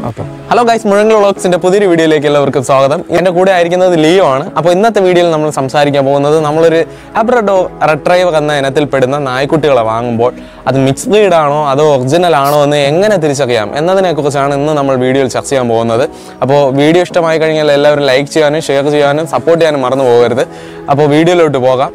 okay hello guys മുഴങ്ങൽ വ്ളോഗ്സിന്റെ പുതിയൊരു വീഡിയോയിലേക്ക് എല്ലാവർക്കും സ്വാഗതം എൻ്റെ കൂടെ ആയിരിക്കുന്നത് ലിയോ ആണ് അപ്പോൾ ഇന്നത്തെ വീഡിയോയിൽ നമ്മൾ സംസാരിക്കാൻ പോകുന്നത് നമ്മളൊരു അബ്രഡോ റെട്രൈവർ എന്ന ഇനത്തിൽപ്പെടുന്ന നായ്ക്കുട്ടികളെ വാങ്ങുമ്പോൾ അത് മിക്സ് ബ്രീഡ് ആണോ അതോ ഒറിജിനൽ ആണോ എന്ന് എങ്ങനെ തിരിച്ചറിയാം എന്നതിനെക്കുറിച്ചാണ് ഇന്ന് നമ്മൾ വീഡിയോയിൽ ചർച്ച ചെയ്യാൻ പോകുന്നത് അപ്പോൾ വീഡിയോ ഇഷ്ടമായി കഴിഞ്ഞാൽ എല്ലാവരും ലൈക്ക് ചെയ്യാനും ഷെയർ ചെയ്യാനും സപ്പോർട്ട് ചെയ്യാനും മറന്നു പോകരുത് അപ്പോൾ വീഡിയോയിലോട്ട് പോകാം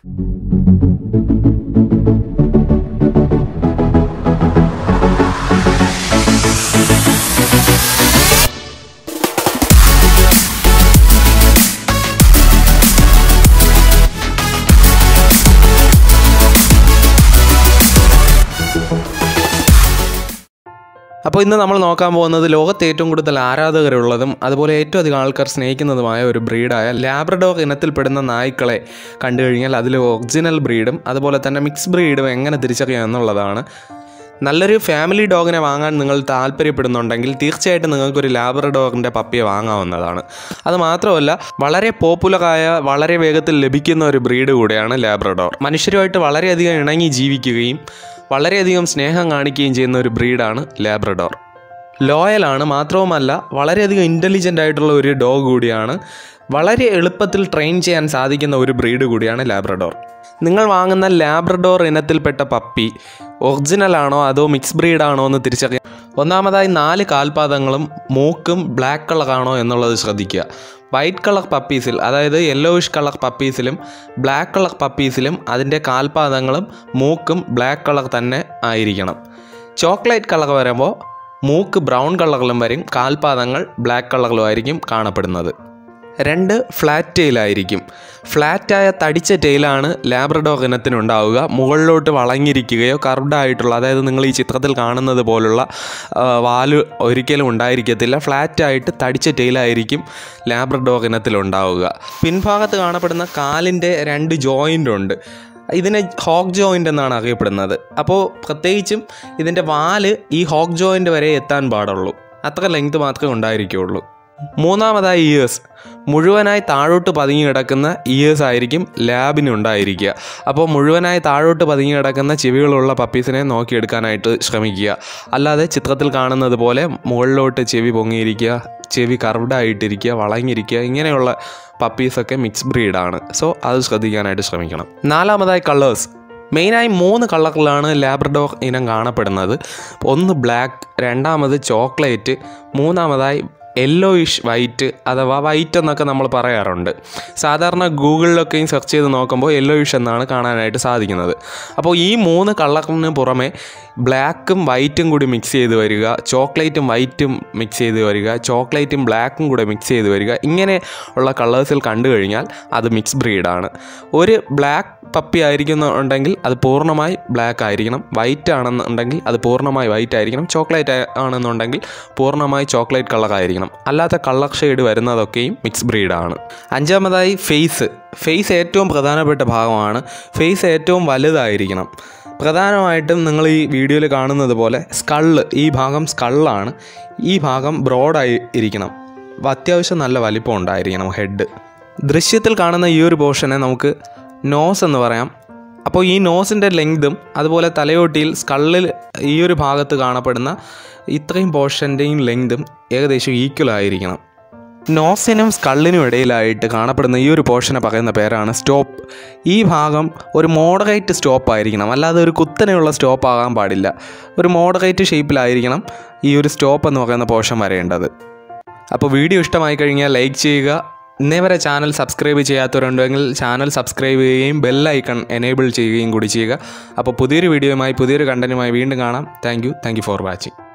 അപ്പോൾ ഇന്ന് നമ്മൾ നോക്കാൻ പോകുന്നത് ലോകത്ത് ഏറ്റവും കൂടുതൽ ആരാധകരുള്ളതും അതുപോലെ ഏറ്റവും അധികം ആൾക്കാർ സ്നേഹിക്കുന്നതുമായ ഒരു ബ്രീഡായ ലാബ്രഡോർ ഇനത്തിൽപ്പെടുന്ന നായ്ക്കളെ കണ്ടു കഴിഞ്ഞാൽ അതിൽ ഒറിജിനൽ ബ്രീഡും അതുപോലെ തന്നെ മിക്സ് ബ്രീഡും എങ്ങനെ തിരിച്ചറിയാം എന്നുള്ളതാണ് നല്ലൊരു ഫാമിലി ഡോഗിനെ വാങ്ങാൻ നിങ്ങൾ താല്പര്യപ്പെടുന്നുണ്ടെങ്കിൽ തീർച്ചയായിട്ടും നിങ്ങൾക്കൊരു ലാബ്രഡോറിൻ്റെ പപ്പിയെ വാങ്ങാവുന്നതാണ് അത് മാത്രമല്ല വളരെ പോപ്പുലറായ വളരെ വേഗത്തിൽ ലഭിക്കുന്ന ഒരു ബ്രീഡ് കൂടെയാണ് ലാബ്രഡോർ മനുഷ്യരുമായിട്ട് വളരെയധികം ഇണങ്ങി ജീവിക്കുകയും വളരെയധികം സ്നേഹം കാണിക്കുകയും ചെയ്യുന്ന ഒരു ബ്രീഡാണ് ലാബ്രഡോർ ലോയലാണ് മാത്രവുമല്ല വളരെയധികം ഇൻ്റലിജൻ്റ് ആയിട്ടുള്ള ഒരു ഡോഗ് കൂടിയാണ് വളരെ എളുപ്പത്തിൽ ട്രെയിൻ ചെയ്യാൻ സാധിക്കുന്ന ഒരു ബ്രീഡ് കൂടിയാണ് ലാബ്രഡോർ നിങ്ങൾ വാങ്ങുന്ന ലാബ്രഡോർ ഇനത്തിൽപ്പെട്ട പപ്പി ഒറിജിനൽ ആണോ അതോ മിക്സ് ബ്രീഡാണോ എന്ന് തിരിച്ചറിയാൻ ഒന്നാമതായി നാല് കാൽപാദങ്ങളും മൂക്കും ബ്ലാക്ക് കളറാണോ എന്നുള്ളത് ശ്രദ്ധിക്കുക വൈറ്റ് കളർ പപ്പീസിൽ അതായത് യെല്ലോയിഷ് കളർ പപ്പീസിലും ബ്ലാക്ക് കളർ പപ്പീസിലും അതിൻ്റെ കാൽപാദങ്ങളും മൂക്കും ബ്ലാക്ക് കളർ തന്നെ ആയിരിക്കണം ചോക്ലേറ്റ് കളർ വരുമ്പോൾ മൂക്ക് ബ്രൗൺ കളറിലും വരും കാൽപാദങ്ങൾ ബ്ലാക്ക് കളറിലും ആയിരിക്കും കാണപ്പെടുന്നത് രണ്ട് ഫ്ലാറ്റ് ടെയിലായിരിക്കും ഫ്ലാറ്റായ തടിച്ച ടെയിലാണ് ലാബ്രഡോർ ഇനത്തിനുണ്ടാവുക മുകളിലോട്ട് വളഞ്ഞിരിക്കുകയോ കർവ്ഡ് ആയിട്ടുള്ള അതായത് നിങ്ങൾ ഈ ചിത്രത്തിൽ കാണുന്നത് പോലുള്ള ആ, വാല് ഒരിക്കലും ഉണ്ടായിരിക്കത്തില്ല ഫ്ലാറ്റായിട്ട് തടിച്ച ടെയിലായിരിക്കും ലാബ്രഡോർ ഇനത്തിലുണ്ടാവുക പിൻഭാഗത്ത് കാണപ്പെടുന്ന കാലിൻ്റെ രണ്ട് ജോയിൻ്റ് ഉണ്ട് ഇതിനെ ഹോക്ക് ജോയിൻ്റ് എന്നാണ് അറിയപ്പെടുന്നത് അപ്പോൾ പ്രത്യേകിച്ചും ഇതിൻ്റെ വാല് ഈ ഹോക്ക് ജോയിൻ്റ് വരെ എത്താൻ പാടുള്ളൂ അത്ര ലെങ്ത് മാത്രമേ ഉണ്ടായിരിക്കുകയുള്ളൂ മൂന്നാമതായി ഇയേഴ്സ് മുഴുവനായി താഴോട്ട് പതുങ്ങി കിടക്കുന്ന ഇയേഴ്സ് ആയിരിക്കും ലാബിന് ഉണ്ടായിരിക്കുക അപ്പോൾ മുഴുവനായി താഴോട്ട് പതുങ്ങി കിടക്കുന്ന ചെവികളുള്ള പപ്പീസിനെ നോക്കിയെടുക്കാനായിട്ട് ശ്രമിക്കുക അല്ലാതെ ചിത്രത്തിൽ കാണുന്നത് പോലെ മുകളിലോട്ട് ചെവി പൊങ്ങിയിരിക്കുക ചെവി കർവ്ഡ് ആയിട്ടിരിക്കുക വളഞ്ഞിരിക്കുക ഇങ്ങനെയുള്ള പപ്പീസൊക്കെ മിക്സ് ബ്രീഡാണ് സോ അത് ശ്രദ്ധിക്കാനായിട്ട് ശ്രമിക്കണം നാലാമതായി കളേഴ്സ് മെയിനായി മൂന്ന് കളറിലാണ് ലാബ്രഡോർ ഇനം കാണപ്പെടുന്നത് ഒന്ന് ബ്ലാക്ക് രണ്ടാമത് ചോക്ലേറ്റ് മൂന്നാമതായി യെല്ലോയിഷ് വൈറ്റ് അഥവാ വൈറ്റ് എന്നൊക്കെ നമ്മൾ പറയാറുണ്ട് സാധാരണ ഗൂഗിളിലൊക്കെയും സെർച്ച് ചെയ്ത് നോക്കുമ്പോൾ യെല്ലോയിഷ് എന്നാണ് കാണാനായിട്ട് സാധിക്കുന്നത് അപ്പോൾ ഈ മൂന്ന് കളറിന് പുറമെ ബ്ലാക്കും വൈറ്റും കൂടി മിക്സ് ചെയ്ത് വരിക ചോക്ലേറ്റും വൈറ്റും മിക്സ് ചെയ്ത് വരിക ചോക്ലേറ്റും ബ്ലാക്കും കൂടെ മിക്സ് ചെയ്ത് വരിക ഇങ്ങനെ ഉള്ള കളേഴ്സിൽ കണ്ടു കഴിഞ്ഞാൽ അത് മിക്സ് ബ്രീഡാണ് ഒരു ബ്ലാക്ക് പപ്പി ആയിരിക്കുന്നുണ്ടെങ്കിൽ അത് പൂർണ്ണമായി ബ്ലാക്ക് ആയിരിക്കണം വൈറ്റ് ആണെന്നുണ്ടെങ്കിൽ അത് പൂർണ്ണമായി വൈറ്റ് ആയിരിക്കണം ചോക്ലേറ്റ് ആണെന്നുണ്ടെങ്കിൽ പൂർണ്ണമായി ചോക്ലേറ്റ് കളർ ആയിരിക്കണം അല്ലാത്ത കളർ ഷെയ്ഡ് വരുന്നതൊക്കെയും മിക്സ് ബ്രീഡാണ് അഞ്ചാമതായി ഫേസ് ഫേസ് ഏറ്റവും പ്രധാനപ്പെട്ട ഭാഗമാണ് ഫേസ് ഏറ്റവും വലുതായിരിക്കണം പ്രധാനമായിട്ടും നിങ്ങൾ ഈ വീഡിയോയിൽ കാണുന്നത് പോലെ സ്കള്ള് ഈ ഭാഗം സ്കള്ളാണ് ഈ ഭാഗം ബ്രോഡായി ഇരിക്കണം അത്യാവശ്യം നല്ല വലിപ്പം ഉണ്ടായിരിക്കണം ഹെഡ് ദൃശ്യത്തിൽ കാണുന്ന ഈ ഒരു പോർഷനെ നമുക്ക് നോസ് എന്ന് പറയാം അപ്പോൾ ഈ നോസിൻ്റെ ലെങ്തും അതുപോലെ തലയോട്ടിയിൽ സ്കള്ളിൽ ഈ ഒരു ഭാഗത്ത് കാണപ്പെടുന്ന ഇത്രയും പോർഷൻ്റെയും ലെങ്തും ഏകദേശം ഈക്വൽ ആയിരിക്കണം നോസിനും സ്കള്ളിനും ഇടയിലായിട്ട് കാണപ്പെടുന്ന ഈ ഒരു പോർഷനെ പറയുന്ന പേരാണ് സ്റ്റോപ്പ് ഈ ഭാഗം ഒരു മോഡറേറ്റ് സ്റ്റോപ്പ് ആയിരിക്കണം അല്ലാതെ ഒരു കുത്തനെയുള്ള സ്റ്റോപ്പ് ആകാൻ പാടില്ല ഒരു മോഡറേറ്റ് ഷേപ്പിലായിരിക്കണം ഈ ഒരു സ്റ്റോപ്പ് എന്ന് പറയുന്ന പോർഷൻ വരേണ്ടത് അപ്പോൾ വീഡിയോ ഇഷ്ടമായി കഴിഞ്ഞാൽ ലൈക്ക് ചെയ്യുക ഇന്നേ വരെ ചാനൽ സബ്സ്ക്രൈബ് ചെയ്യാത്തവരുണ്ടെങ്കിൽ ചാനൽ സബ്സ്ക്രൈബ് ചെയ്യുകയും ബെൽ ഐക്കൺ എനേബിൾ ചെയ്യുകയും കൂടി ചെയ്യുക അപ്പോൾ പുതിയൊരു വീഡിയോയുമായി പുതിയൊരു കണ്ടന്റുമായി വീണ്ടും കാണാം thank you thank you for watching